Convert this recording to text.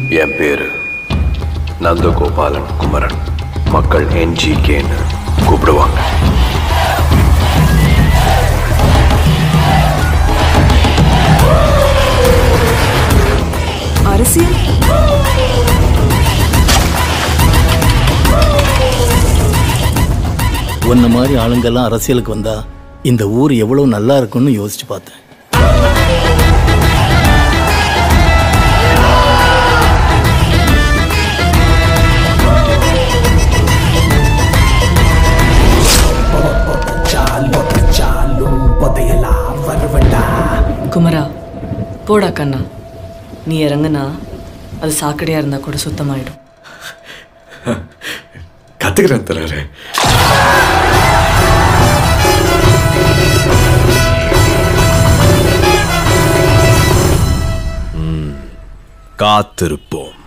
என் பேரு நந்தகோபாலன் குமரன் மக்கள் என்ஜிகேன்னு கூப்பிடுவாங்க அரசியல் உன்ன மாதிரி ஆளுங்கெல்லாம் அரசியலுக்கு வந்தா இந்த ஊர் எவ்வளவு நல்லா இருக்கும்னு யோசிச்சு பார்த்தேன் குமரா போடா கண்ணா நீ இறங்குனா அது சாக்கடையா இருந்தா கூட சுத்தமாயிடும் கத்துக்கிறேன் தராரு காத்திருப்போம்